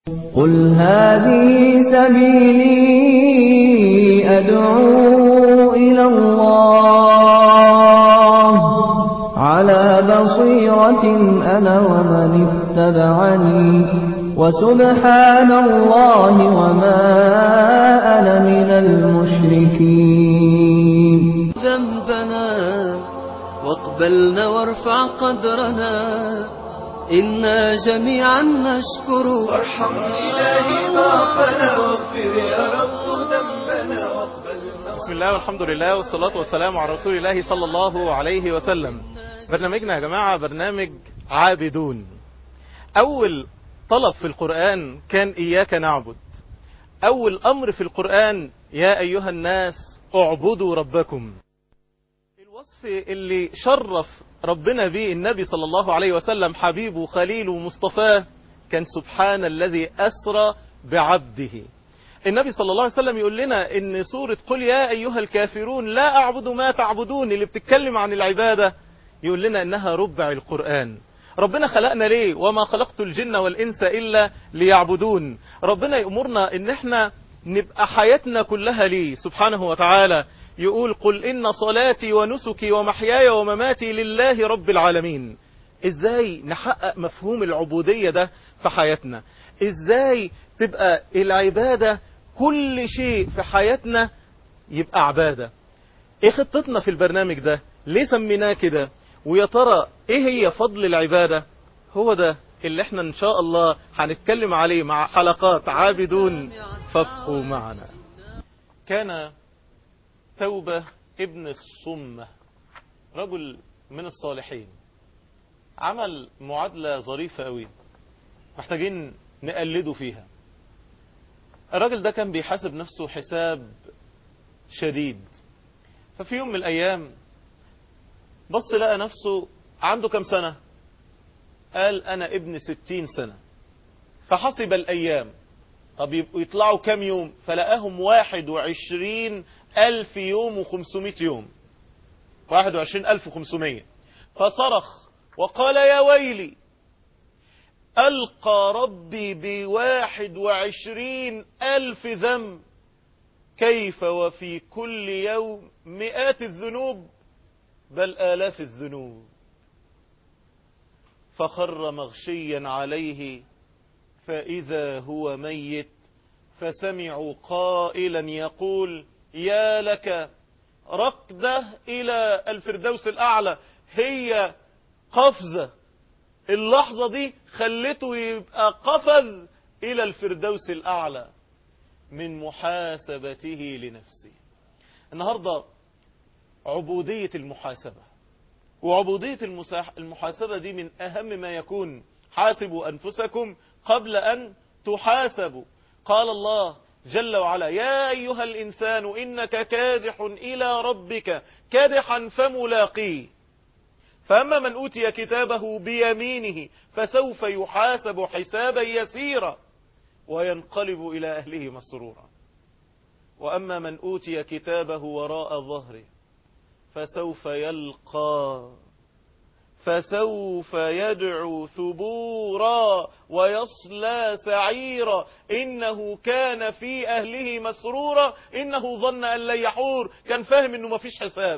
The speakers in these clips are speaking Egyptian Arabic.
قل هذه سبيلي أدعو إلى الله على بصيرة أنا ومن اتبعني وسبحان الله وما أنا من المشركين ذنبنا واقبلنا وارفع قدرنا إنا جميعا نشكر وارحم إلهي ضعفنا واغفر يا رب ذنبنا واقبلنا بسم الله والحمد لله والصلاة والسلام على رسول الله صلى الله عليه وسلم برنامجنا يا جماعة برنامج عابدون أول طلب في القرآن كان إياك نعبد أول أمر في القرآن يا أيها الناس اعبدوا ربكم الوصف اللي شرف ربنا به النبي صلى الله عليه وسلم حبيبه خليله مصطفاه كان سبحان الذي أسرى بعبده النبي صلى الله عليه وسلم يقول لنا ان سورة قل يا أيها الكافرون لا أعبد ما تعبدون اللي بتتكلم عن العبادة يقول لنا انها ربع القرآن ربنا خلقنا ليه وما خلقت الجن والإنس إلا ليعبدون ربنا يأمرنا ان احنا نبقى حياتنا كلها ليه سبحانه وتعالى يقول قل إن صلاتي ونسكي ومحياي ومماتي لله رب العالمين ازاي نحقق مفهوم العبودية ده في حياتنا ازاي تبقى العبادة كل شيء في حياتنا يبقى عبادة ايه خطتنا في البرنامج ده ليه سميناه كده ويا ترى ايه هي فضل العبادة هو ده اللي احنا ان شاء الله هنتكلم عليه مع حلقات عابدون فابقوا معنا كان توبة ابن الصمة رجل من الصالحين عمل معادلة ظريفة قوي محتاجين نقلده فيها الراجل ده كان بيحاسب نفسه حساب شديد ففي يوم من الأيام بص لقى نفسه عنده كم سنة قال أنا ابن ستين سنة فحسب الأيام طب يبقوا يطلعوا كم يوم فلقاهم واحد وعشرين ألف يوم وخمسمائة يوم واحد وعشرين ألف وخمسمائة فصرخ وقال يا ويلي ألقى ربي بواحد وعشرين ألف ذنب كيف وفي كل يوم مئات الذنوب بل آلاف الذنوب فخر مغشيا عليه فإذا هو ميت فسمعوا قائلا يقول يا لك ركضة إلى الفردوس الأعلى هي قفزة اللحظة دي خلته يبقى قفز إلى الفردوس الأعلى من محاسبته لنفسه النهاردة عبودية المحاسبة وعبودية المحاسبة دي من أهم ما يكون حاسبوا أنفسكم قبل أن تحاسبوا قال الله جل وعلا يا أيها الإنسان إنك كادح إلى ربك كادحا فملاقيه فأما من أوتي كتابه بيمينه فسوف يحاسب حسابا يسيرا وينقلب إلى أهله مسرورا وأما من أوتي كتابه وراء ظهره فسوف يلقى فسوف يدعو ثبورا ويصلى سعيرا إنه كان في أهله مسرورا إنه ظن أن لن يحور كان فاهم أنه ما فيش حساب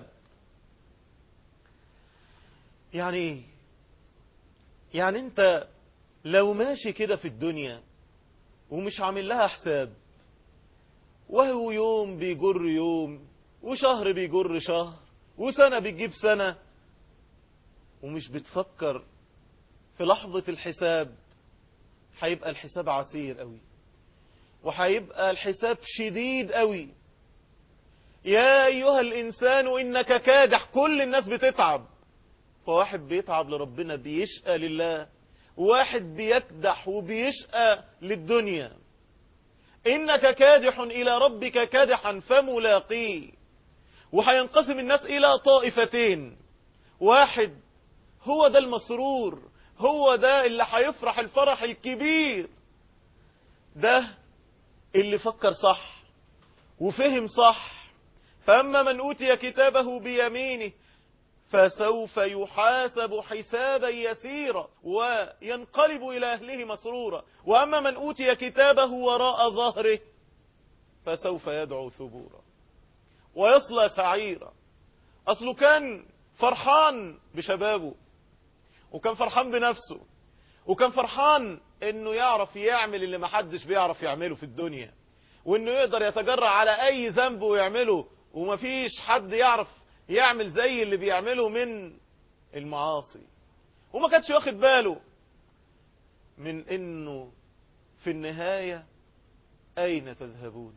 يعني ايه يعني انت لو ماشي كده في الدنيا ومش عامل لها حساب وهو يوم بيجر يوم وشهر بيجر شهر وسنة بتجيب سنة ومش بتفكر في لحظة الحساب هيبقى الحساب عسير قوي وهيبقى الحساب شديد قوي يا أيها الإنسان إنك كادح كل الناس بتتعب فواحد بيتعب لربنا بيشقى لله واحد بيكدح وبيشقى للدنيا إنك كادح إلى ربك كادحا فملاقيه وهينقسم الناس إلى طائفتين واحد هو ده المسرور هو ده اللي هيفرح الفرح الكبير ده اللي فكر صح وفهم صح فأما من أوتي كتابه بيمينه فسوف يحاسب حسابا يسيرا وينقلب إلى أهله مسرورا وأما من أوتي كتابه وراء ظهره فسوف يدعو ثبورا ويصلى سعيرا أصله كان فرحان بشبابه وكان فرحان بنفسه وكان فرحان انه يعرف يعمل اللي محدش بيعرف يعمله في الدنيا وانه يقدر يتجرع على اي ذنب ويعمله ومفيش حد يعرف يعمل زي اللي بيعمله من المعاصي وما كانش واخد باله من انه في النهاية اين تذهبون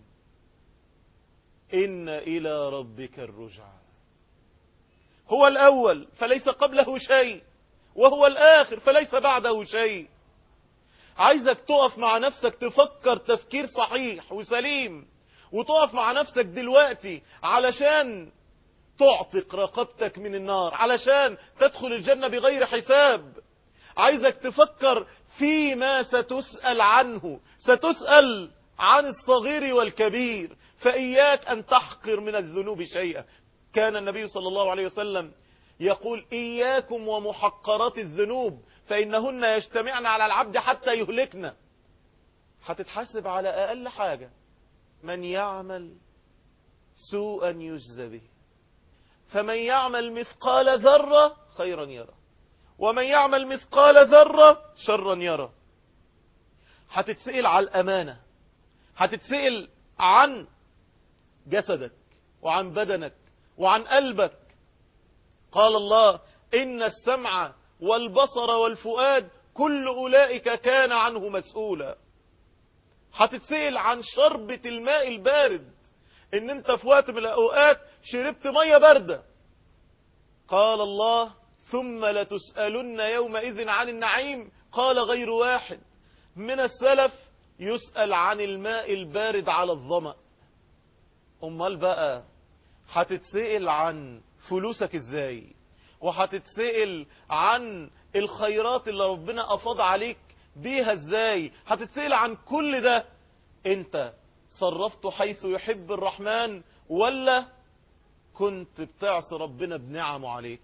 ان الى ربك الرجعى هو الاول فليس قبله شيء وهو الاخر فليس بعده شيء عايزك تقف مع نفسك تفكر تفكير صحيح وسليم وتقف مع نفسك دلوقتي علشان تعتق رقبتك من النار علشان تدخل الجنة بغير حساب عايزك تفكر فيما ستسأل عنه ستسأل عن الصغير والكبير فإياك أن تحقر من الذنوب شيئا كان النبي صلى الله عليه وسلم يقول إياكم ومحقرات الذنوب فإنهن يجتمعن على العبد حتى يهلكنا هتتحاسب على أقل حاجة من يعمل سوءا يجزى به فمن يعمل مثقال ذرة خيرا يرى ومن يعمل مثقال ذرة شرا يرى هتتسئل على الأمانة هتتسئل عن جسدك وعن بدنك وعن قلبك قال الله إن السمع والبصر والفؤاد كل أولئك كان عنه مسؤولا هتتسئل عن شربة الماء البارد ان انت في وقت من الاوقات شربت مية باردة قال الله ثم لتسألن يومئذ عن النعيم قال غير واحد من السلف يسأل عن الماء البارد على الظمأ امال بقى هتتسأل عن فلوسك ازاي وهتتسأل عن الخيرات اللي ربنا افاض عليك بيها ازاي هتتسأل عن كل ده انت صرفته حيث يحب الرحمن ولا كنت بتعصي ربنا بنعمه عليك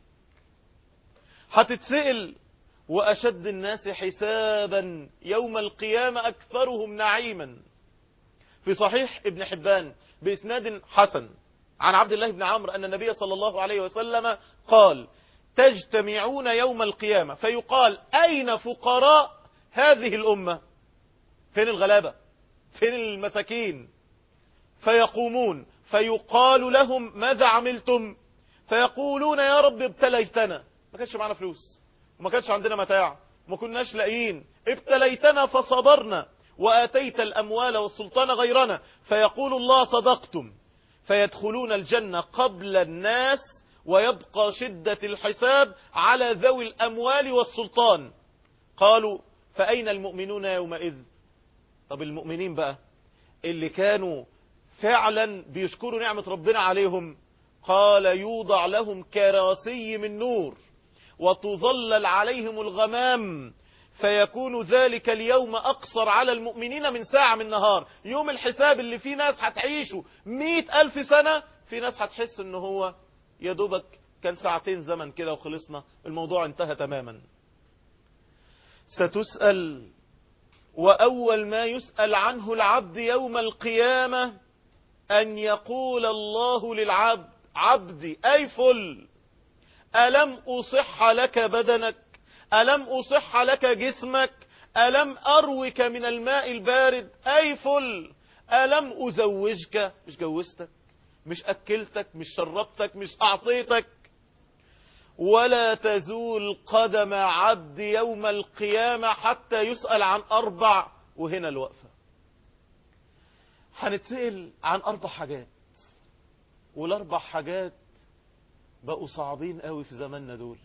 هتتسأل وأشد الناس حسابا يوم القيامة أكثرهم نعيما في صحيح ابن حبان بإسناد حسن عن عبد الله بن عمرو أن النبي صلى الله عليه وسلم قال تجتمعون يوم القيامة فيقال أين فقراء هذه الأمة فين الغلابة فين المساكين فيقومون فيقال لهم ماذا عملتم فيقولون يا رب ابتليتنا ما كانش معنا فلوس وما كانش عندنا متاع وما كناش لاقيين ابتليتنا فصبرنا وآتيت الأموال والسلطان غيرنا فيقول الله صدقتم فيدخلون الجنة قبل الناس ويبقى شدة الحساب على ذوي الأموال والسلطان قالوا فأين المؤمنون يومئذ طب المؤمنين بقى اللي كانوا فعلا بيشكروا نعمة ربنا عليهم قال يوضع لهم كراسي من نور وتظلل عليهم الغمام فيكون ذلك اليوم أقصر على المؤمنين من ساعة من نهار يوم الحساب اللي فيه ناس هتعيشوا مئة ألف سنة في ناس هتحس ان هو يدوبك كان ساعتين زمن كده وخلصنا الموضوع انتهى تماما ستسأل وأول ما يسأل عنه العبد يوم القيامة أن يقول الله للعبد عبدي أي فل ألم أصح لك بدنك ألم أصح لك جسمك ألم أروك من الماء البارد أي فل ألم أزوجك مش جوزتك مش أكلتك مش شربتك مش أعطيتك ولا تزول قدم عبد يوم القيامة حتى يسأل عن أربع وهنا الوقفة هنتسأل عن أربع حاجات والأربع حاجات بقوا صعبين قوي في زماننا دول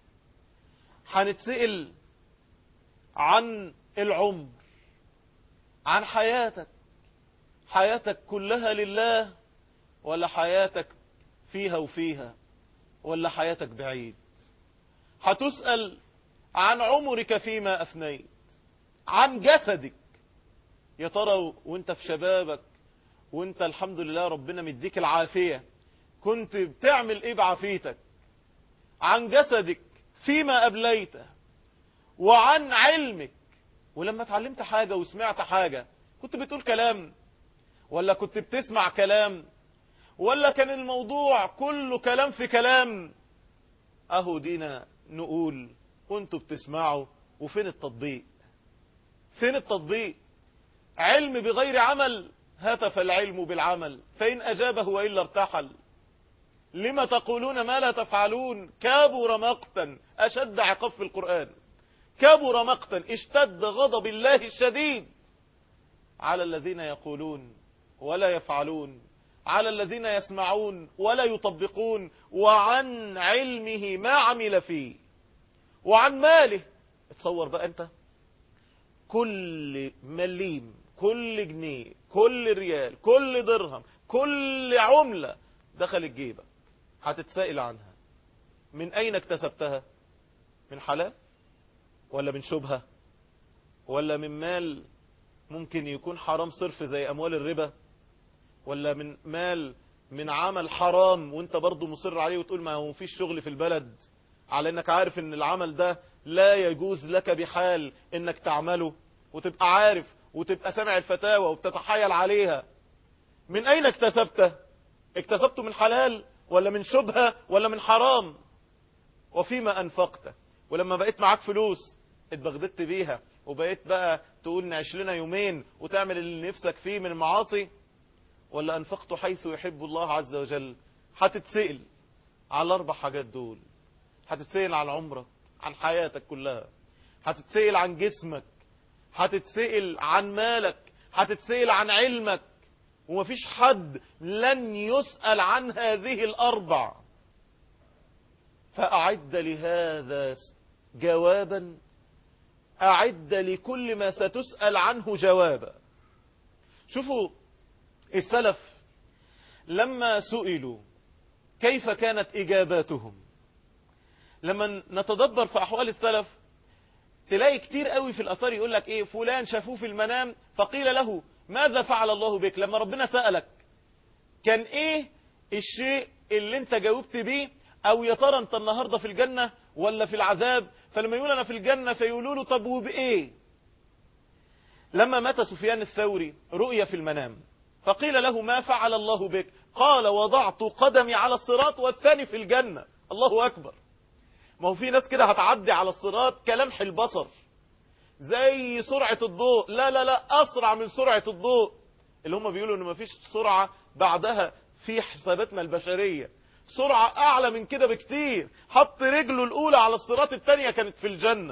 هنتسأل عن العمر عن حياتك حياتك كلها لله ولا حياتك فيها وفيها ولا حياتك بعيد هتسأل عن عمرك فيما أفنيت عن جسدك يا ترى وانت في شبابك وانت الحمد لله ربنا مديك العافية كنت بتعمل ايه بعافيتك عن جسدك فيما أبليته وعن علمك ولما اتعلمت حاجة وسمعت حاجة كنت بتقول كلام ولا كنت بتسمع كلام ولا كان الموضوع كله كلام في كلام اهو دينا نقول كنتوا بتسمعوا وفين التطبيق فين التطبيق علم بغير عمل هتف العلم بالعمل فإن أجابه وإلا ارتحل لما تقولون ما لا تفعلون كابر مقتا أشد عقاب في القرآن كبر مقتا اشتد غضب الله الشديد على الذين يقولون ولا يفعلون على الذين يسمعون ولا يطبقون وعن علمه ما عمل فيه وعن ماله اتصور بقى انت كل مليم كل جنيه كل ريال كل درهم كل عملة دخلت جيبك هتتسائل عنها من أين اكتسبتها من حلال ولا من شبهة ولا من مال ممكن يكون حرام صرف زي أموال الربا ولا من مال من عمل حرام وانت برضو مصر عليه وتقول ما هو فيش شغل في البلد على انك عارف ان العمل ده لا يجوز لك بحال انك تعمله وتبقى عارف وتبقى سامع الفتاوى وبتتحايل عليها من اين اكتسبته اكتسبته من حلال ولا من شبهة ولا من حرام وفيما انفقته ولما بقيت معاك فلوس اتبغددت بيها وبقيت بقى تقول نعيش لنا يومين وتعمل اللي نفسك فيه من المعاصي ولا أنفقت حيث يحب الله عز وجل هتتسئل على الأربع حاجات دول هتتسئل عن عمرك عن حياتك كلها هتتسئل عن جسمك هتتسئل عن مالك هتتسئل عن علمك ومفيش حد لن يسأل عن هذه الأربع فأعد لهذا جوابا أعد لكل ما ستسأل عنه جوابا شوفوا السلف لما سئلوا كيف كانت إجاباتهم لما نتدبر في أحوال السلف تلاقي كتير قوي في الأثار يقول لك إيه فلان شافوه في المنام فقيل له ماذا فعل الله بك لما ربنا سألك كان إيه الشيء اللي انت جاوبت بيه أو يا ترى انت النهاردة في الجنة ولا في العذاب فلما يقول أنا في الجنة فيقولوا له طب وبإيه لما مات سفيان الثوري رؤيا في المنام فقيل له ما فعل الله بك قال وضعت قدمي على الصراط والثاني في الجنة الله أكبر ما هو في ناس كده هتعدي على الصراط كلمح البصر زي سرعة الضوء لا لا لا أسرع من سرعة الضوء اللي هم بيقولوا إن مفيش سرعة بعدها في حساباتنا البشرية سرعة أعلى من كده بكتير حط رجله الأولى على الصراط الثانية كانت في الجنة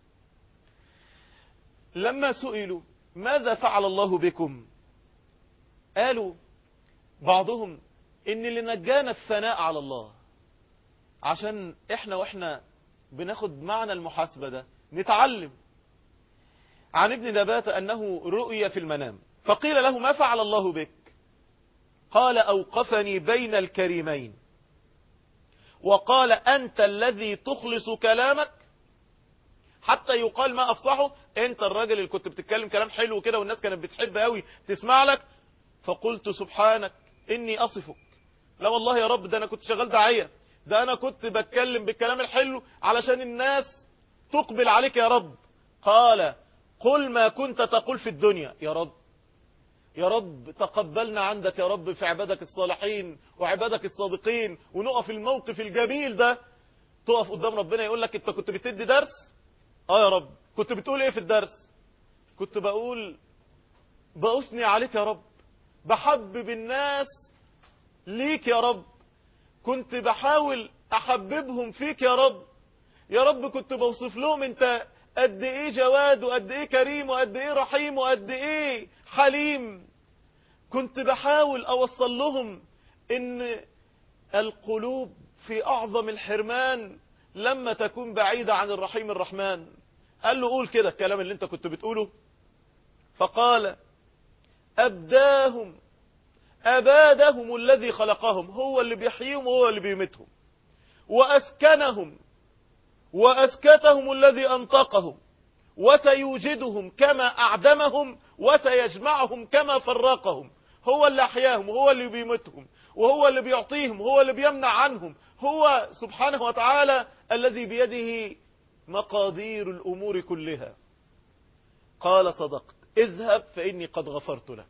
لما سئلوا ماذا فعل الله بكم قالوا بعضهم ان اللي نجانا الثناء على الله عشان احنا واحنا بناخد معنى المحاسبة ده نتعلم عن ابن نبات انه رؤيا في المنام فقيل له ما فعل الله بك قال اوقفني بين الكريمين وقال انت الذي تخلص كلامك حتى يقال ما افصحه انت الراجل اللي كنت بتتكلم كلام حلو كده والناس كانت بتحب قوي تسمع لك فقلت سبحانك إني أصفك لا والله يا رب ده أنا كنت شغال داعية ده أنا كنت بتكلم بالكلام الحلو علشان الناس تقبل عليك يا رب قال قل ما كنت تقول في الدنيا يا رب يا رب تقبلنا عندك يا رب في عبادك الصالحين وعبادك الصادقين ونقف الموقف الجميل ده تقف قدام ربنا يقول لك انت كنت بتدي درس اه يا رب كنت بتقول ايه في الدرس كنت بقول بأثني عليك يا رب بحبب الناس ليك يا رب كنت بحاول احببهم فيك يا رب يا رب كنت بوصف لهم انت قد ايه جواد وقد ايه كريم وقد ايه رحيم وقد ايه حليم كنت بحاول اوصل لهم ان القلوب في اعظم الحرمان لما تكون بعيدة عن الرحيم الرحمن قال له قول كده الكلام اللي انت كنت بتقوله فقال أبداهم أبادهم الذي خلقهم هو اللي بيحييهم وهو اللي بيمتهم وأسكنهم وأسكتهم الذي أنطقهم وسيوجدهم كما أعدمهم وسيجمعهم كما فرقهم هو اللي أحياهم وهو اللي بيمتهم وهو اللي بيعطيهم وهو اللي بيمنع عنهم هو سبحانه وتعالى الذي بيده مقادير الأمور كلها قال صدقت اذهب فإني قد غفرت لك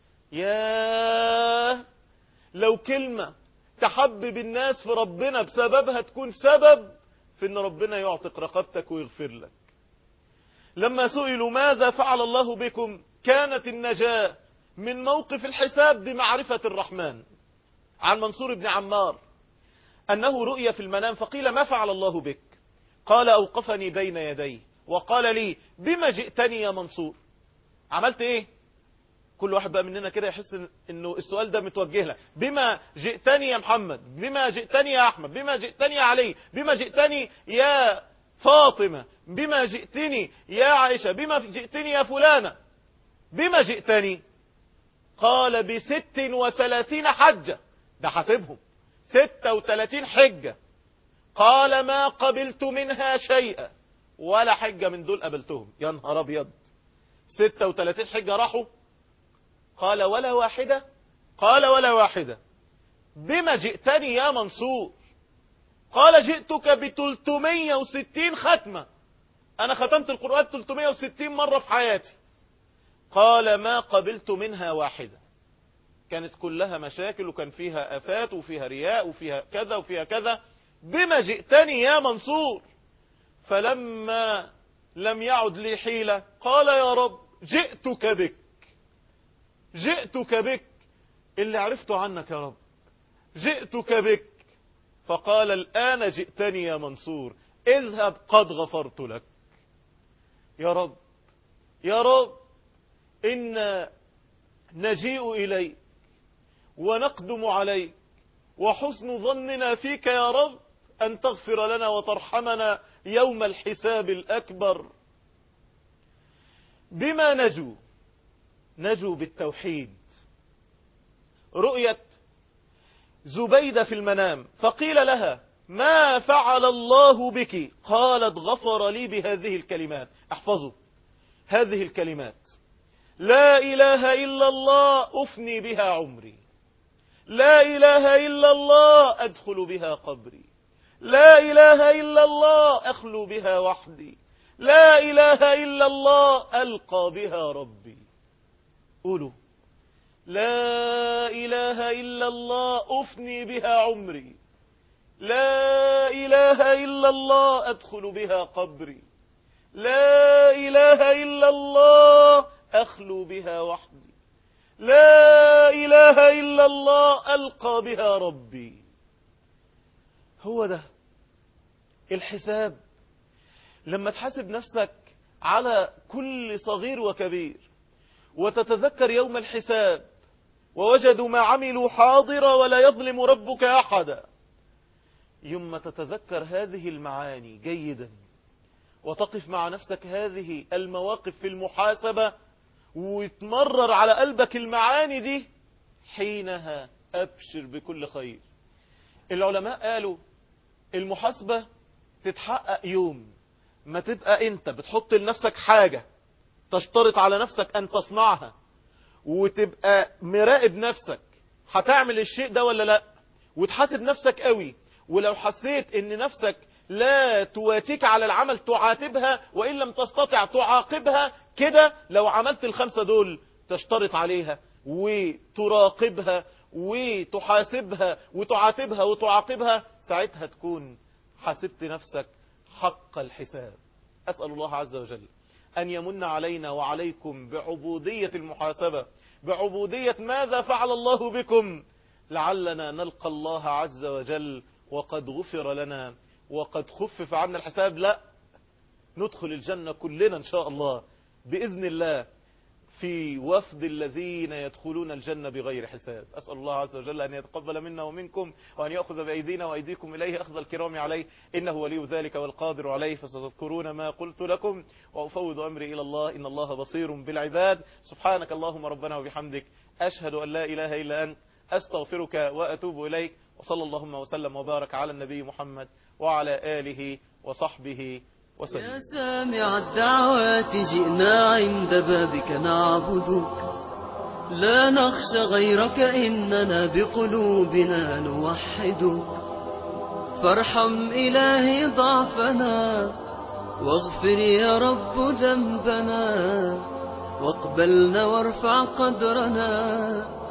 ياه لو كلمة تحبب الناس في ربنا بسببها تكون سبب في ان ربنا يعتق رقبتك ويغفر لك لما سئلوا ماذا فعل الله بكم كانت النجاة من موقف الحساب بمعرفة الرحمن عن منصور بن عمار أنه رؤي في المنام فقيل ما فعل الله بك قال أوقفني بين يديه وقال لي بما جئتني يا منصور عملت ايه كل واحد بقى مننا كده يحس انه السؤال ده متوجه له بما جئتني يا محمد بما جئتني يا احمد بما جئتني يا علي بما جئتني يا فاطمة بما جئتني يا عائشة بما جئتني يا فلانة بما جئتني قال بست وثلاثين حجة ده حاسبهم ستة وثلاثين حجة قال ما قبلت منها شيئا ولا حجة من دول قبلتهم يا نهار ابيض ستة وثلاثين حجة راحوا قال ولا واحدة قال ولا واحدة بما جئتني يا منصور قال جئتك بتلتمية وستين ختمة أنا ختمت القرآن تلتمية وستين مرة في حياتي قال ما قبلت منها واحدة كانت كلها مشاكل وكان فيها أفات وفيها رياء وفيها كذا وفيها كذا بما جئتني يا منصور فلما لم يعد لي حيلة قال يا رب جئتك بك جئتك بك اللي عرفته عنك يا رب جئتك بك فقال الآن جئتني يا منصور اذهب قد غفرت لك يا رب يا رب إن نجيء إليك ونقدم عليك وحسن ظننا فيك يا رب أن تغفر لنا وترحمنا يوم الحساب الأكبر بما نجو نجو بالتوحيد رؤية زبيدة في المنام فقيل لها ما فعل الله بك قالت غفر لي بهذه الكلمات احفظوا هذه الكلمات لا إله إلا الله أفني بها عمري لا إله إلا الله أدخل بها قبري لا إله إلا الله أخلو بها وحدي لا إله إلا الله ألقى بها ربي قولوا لا إله إلا الله أفني بها عمري لا إله إلا الله أدخل بها قبري لا إله إلا الله أخلو بها وحدي لا إله إلا الله ألقى بها ربي هو ده الحساب لما تحاسب نفسك على كل صغير وكبير وتتذكر يوم الحساب ووجدوا ما عملوا حاضرا ولا يظلم ربك أحدا يوم تتذكر هذه المعاني جيدا وتقف مع نفسك هذه المواقف في المحاسبة وتمرر على قلبك المعاني دي حينها أبشر بكل خير العلماء قالوا المحاسبة تتحقق يوم ما تبقى انت بتحط لنفسك حاجة تشترط على نفسك ان تصنعها وتبقى مراقب نفسك هتعمل الشيء ده ولا لا وتحاسب نفسك قوي ولو حسيت ان نفسك لا تواتيك على العمل تعاتبها وإن لم تستطع تعاقبها كده لو عملت الخمسة دول تشترط عليها وتراقبها وتحاسبها وتعاتبها وتعاقبها ساعتها تكون حاسبت نفسك حق الحساب أسأل الله عز وجل أن يمن علينا وعليكم بعبودية المحاسبة بعبودية ماذا فعل الله بكم لعلنا نلقى الله عز وجل وقد غفر لنا وقد خفف عنا الحساب لا ندخل الجنة كلنا إن شاء الله بإذن الله في وفد الذين يدخلون الجنة بغير حساب أسأل الله عز وجل أن يتقبل منا ومنكم وأن يأخذ بأيدينا وأيديكم إليه أخذ الكرام عليه إنه ولي ذلك والقادر عليه فستذكرون ما قلت لكم وأفوض أمري إلى الله إن الله بصير بالعباد سبحانك اللهم ربنا وبحمدك أشهد أن لا إله إلا أنت أستغفرك وأتوب إليك وصلى اللهم وسلم وبارك على النبي محمد وعلى آله وصحبه يا وسلم سامع الدعوات جئنا عند بابك نعبدك لا نخشى غيرك إننا بقلوبنا نوحدك فارحم إلهي ضعفنا واغفر يا رب ذنبنا واقبلنا وارفع قدرنا